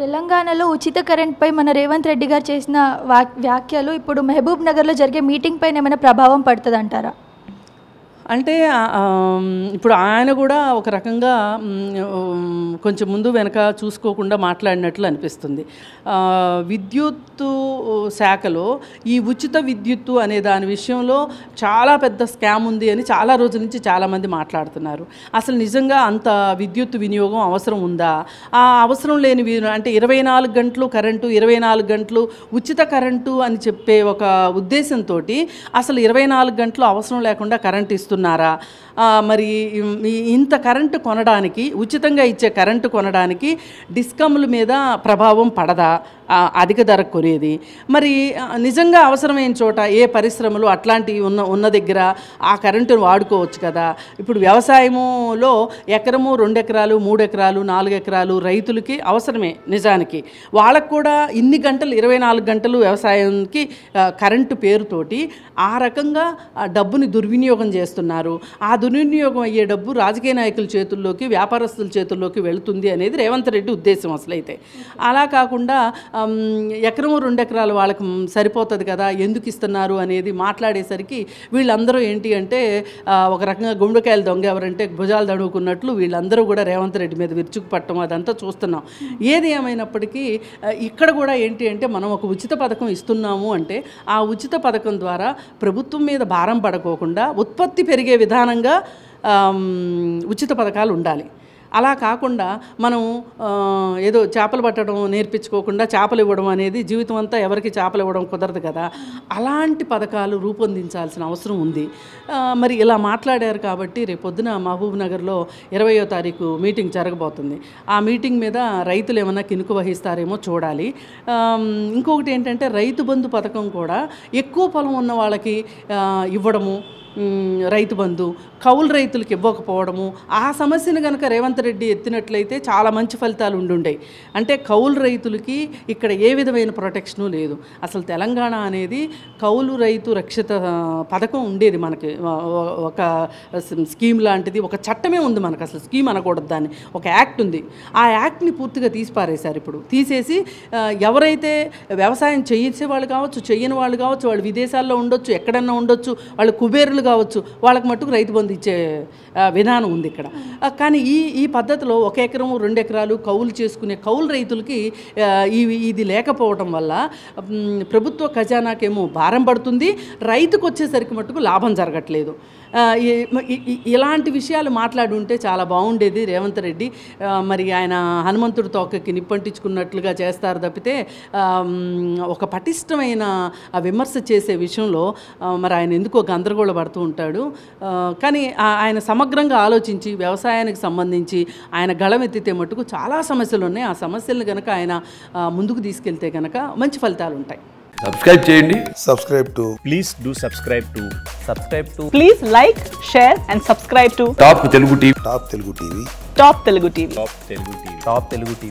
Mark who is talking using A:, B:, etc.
A: తెలంగాణలో ఉచిత కరెంట్పై మన రేవంత్ రెడ్డి గారు చేసిన వా వ్యాఖ్యలు ఇప్పుడు మహబూబ్ నగర్లో జరిగే మీటింగ్ పైన ఏమైనా ప్రభావం పడుతుంది అంటారా
B: అంటే ఆ, ఆమ్, ఇప్పుడు ఆయన కూడా ఒక రకంగా మ్, ఉమ్, కొంచెం ముందు వెనక చూసుకోకుండా మాట్లాడినట్లు అనిపిస్తుంది ఆ, విద్యుత్తు శాఖలో ఈ ఉచిత విద్యుత్తు అనే దాని విషయంలో చాలా పెద్ద స్కామ్ ఉంది అని చాలా రోజుల నుంచి చాలామంది మాట్లాడుతున్నారు అసలు నిజంగా అంత విద్యుత్ వినియోగం అవసరం ఉందా ఆ అవసరం లేని వి- అంటే ఇరవై నాలుగు గంటలు కరెంటు ఇరవై నాలుగు గంటలు ఉచిత కరెంటు అని చెప్పే ఒక ఉద్దేశంతో అసలు ఇరవై నాలుగు గంటలు అవసరం లేకుండా కరెంట్ ఇస్తున్నారా ఆ, మరి ఈ- ఈ ఇంత కరెంటు కొనడానికి ఉచితంగా ఇచ్చే కరెంటు కొనడానికి డిస్కమ్ల మీద ప్రభావం పడదా ఆ, అధిక ధర కొనేది మరి ఆ, నిజంగా అవసరమైన చోట ఏ పరిశ్రమలు అట్లాంటివి ఉన్న ఉన్న దగ్గర ఆ కరెంటును వాడుకోవచ్చు కదా ఇప్పుడు వ్యవసాయములో ఎకరము రెండు ఎకరాలు మూడు ఎకరాలు నాలుగు ఎకరాలు రైతులకి అవసరమే నిజానికి వాళ్ళకు కూడా ఇన్ని గంటలు ఇరవై నాలుగు గంటలు వ్యవసాయానికి ఆ, కరెంటు పేరుతోటి ఆ రకంగా ఆ డబ్బుని దుర్వినియోగం చేస్తున్నారు ఆ దుర్వినియోగం అయ్యే డబ్బు రాజకీయ నాయకుల చేతుల్లోకి వ్యాపారస్తుల చేతుల్లోకి వెళుతుంది అనేది రేవంత్ రెడ్డి ఉద్దేశం అసలైతే అలా కాకుండా ఆమ్, ఎకరం రెండు ఎకరాలు వాళ్ళకి మ్, సరిపోతుంది కదా ఎందుకు ఇస్తున్నారు అనేది మాట్లాడేసరికి వీళ్ళందరూ ఏంటి అంటే ఆ, ఒక రకంగా గుండెకాయలు దొంగ ఎవరంటే భుజాలు దడుకున్నట్లు వీళ్ళందరూ కూడా రేవంత్ రెడ్డి మీద విరుచుకు పట్టడం అదంతా చూస్తున్నాం ఏది ఏమైనప్పటికీ ఆ, ఇక్కడ కూడా ఏంటి అంటే మనం ఒక ఉచిత పథకం ఇస్తున్నాము అంటే ఆ ఉచిత పథకం ద్వారా ప్రభుత్వం మీద భారం పడకోకుండా ఉత్పత్తి పెరిగే విధానంగా ఆమ్, ఉచిత పథకాలు ఉండాలి అలా కాకుండా మనం ఆ, ఏదో చేపలు పట్టడం నేర్పించుకోకుండా చేపలు ఇవ్వడం అనేది జీవితం అంతా ఎవరికి చేపలు ఇవ్వడం కుదరదు కదా అలాంటి పథకాలు రూపొందించాల్సిన అవసరం ఉంది ఆ, మరి ఇలా మాట్లాడారు కాబట్టి రేపొద్దున మహబూబ్ నగర్లో ఇరవయో తారీఖు మీటింగ్ జరగబోతుంది ఆ మీటింగ్ మీద రైతులు ఏమైనా కినుకు వహిస్తారేమో చూడాలి ఆమ్, ఇంకొకటి ఏంటంటే రైతు బంధు పథకం కూడా ఎక్కువ పొలం ఉన్న వాళ్ళకి ఆ, ఇవ్వడము మ్, రైతు బంధు కౌలు రైతులకు ఇవ్వకపోవడము ఆ సమస్యను కనుక రేవంత్ రెడ్డి ఎత్తినట్లయితే చాలా మంచి ఫలితాలు ఉండుండేవి అంటే కౌలు రైతులకి ఇక్కడ ఏ విధమైన ప్రొటెక్షను లేదు అసలు తెలంగాణ అనేది కౌలు రైతు రక్షిత ఆ, పథకం ఉండేది మనకి ఆ, ఒక స్కీమ్ లాంటిది ఒక చట్టమే ఉంది మనకు అసలు స్కీమ్ అనకూడదు దాన్ని ఒక యాక్ట్ ఉంది ఆ యాక్ట్ని పూర్తిగా తీసి పారేశారు ఇప్పుడు తీసేసి ఆ, ఎవరైతే వ్యవసాయం చేయించే వాళ్ళు కావచ్చు చెయ్యని వాళ్ళు కావచ్చు వాళ్ళు విదేశాల్లో ఉండొచ్చు ఎక్కడన్నా ఉండొచ్చు వాళ్ళు కుబేరులు కావచ్చు వాళ్ళకి మట్టుకు రైతు బంధు ఇచ్చే ఆ, విధానం ఉంది ఇక్కడ ఆ, కానీ ఈ ఈ పద్ధతిలో ఒక ఎకరం రెండు ఎకరాలు కౌలు చేసుకునే కౌలు రైతులకి ఆ, ఇవి ఇది లేకపోవడం వల్ల మ్, ప్రభుత్వ ఖజానాకేమో భారం పడుతుంది రైతుకు వచ్చేసరికి మట్టుకు లాభం జరగట్లేదు ఆ, ఈ- ఈ- ఈ- ఇలాంటి విషయాలు మాట్లాడి ఉంటే చాలా బాగుండేది రేవంత్ రెడ్డి ఆ, మరి ఆయన హనుమంతుడి తోకకి నిప్పంటించుకున్నట్లుగా చేస్తారు తప్పితే ఆ, మ్, ఒక పటిష్టమైన ఆ విమర్శ చేసే విషయంలో ఆ, మరి ఆయన ఎందుకో గందరగోళ పడుతూ ఉంటాడు ఆ, కానీ ఆ- ఆయన సమగ్రంగా ఆలోచించి వ్యవసాయానికి సంబంధించి ఆయన గళమెత్తితే మటుకు చాలా సమస్యలు ఉన్నాయి ఆ సమస్యలను కనుక ఆయన ఆ, ముందుకు తీసుకెళ్తే కనుక మంచి ఫలితాలు ఉంటాయి
C: సబ్స్క్రైబ్ చేయండి
D: subscribe to
E: please do subscribe to subscribe to
F: Please like, share, and subscribe to
C: top Telugu TV
D: Top Telugu TV.
F: Top Telugu TV.
E: top telugu tv top telugu tv